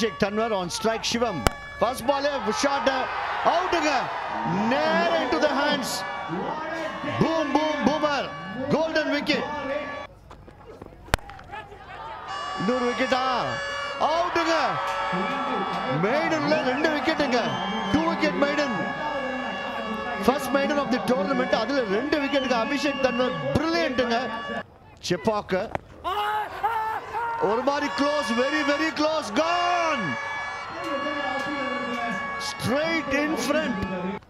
Abhishek Tanwar on strike Shivam. First ball shot out Nair into the hands. Boom boom boomer. Golden wicket. இன்னொரு விக்கெட்டா அவுட்டுங்க மெய்டன்ல ரெண்டு விக்கெட்டுங்க two wicket maiden first maiden of the tournament அதுல ரெண்டு விக்கெட்டுங்க அபிஷேக் தன்வர் பிரில்லியன்ட்டுங்க செப்பாக்க ஒரு மாதிரி close very very close gone straight in front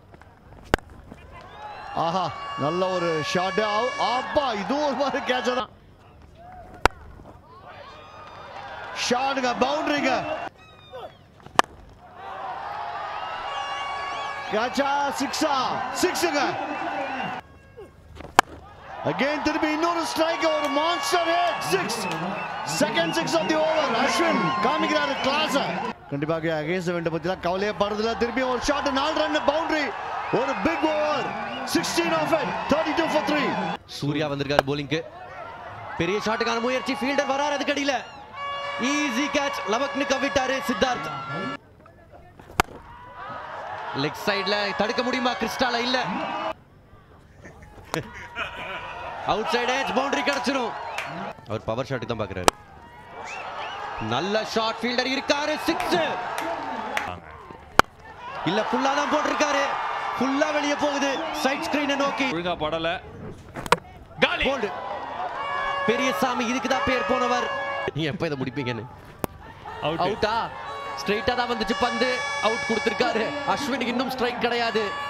ஆஹா நல்ல ஒரு ஷாட் அப்பா இதுவும் ஒரு மாதிரி கேட்ச் தான் ஷாட்டுங்க பவுண்டரிங்க கேட்சா சிக்ஸா சிக்ஸுங்க அகைன் திருப்பி இன்னொரு ஸ்ட்ரைக் ஒரு monster hit six second six of the over Ashwin காமிக்கிறாரு கிளாஸ் கண்டிப்பாக அகேன்ஸ்ட் வேண்ட பத்திலாம் கவலையே படுறதுல திருப்பி ஒரு ஷாட் நாலு ரன் பவுண்டரி ஒரு big over sixteen of it thirty two for three Surya வந்திருக்காரு போலிங்க்கு பெரிய ஷாட்டுக்கான முயற்சி ஃபீல்டர் வராரு அதுக்கு அடியில ஈஸி கேட்ச் லவக்னு கவிட்டாரு சித்தார்த் லெக் சைடுல தடுக்க முடியுமா கிறிஸ்டால இல்ல அவுட் சைடு எட்ஜ் பவுண்டரி கிடைச்சிரும் அவர் பவர் ஷாட் தான் பாக்குறாரு நல்ல ஷாட் ஃபீல்டர் இருக்காரு சிக்ஸ் இல்ல ஃபுல்லா தான் போட்டிருக்காரு ஃபுல்லா வெளியே போகுது சைட் ஸ்கிரீனை நோக்கி ஒழுங்கா படல காலி போல்டு பெரியசாமி இதுக்கு தான் பேர் போனவர் நீ எப்ப இதை முடிப்பீங்கன்னு அவுட் அவுட்டா ஸ்ட்ரைட்டா தான் வந்துச்சு பந்து அவுட் கொடுத்திருக்காரு அஸ்வினுக்கு இன்னும் ஸ்ட்ரைக் கிடையாது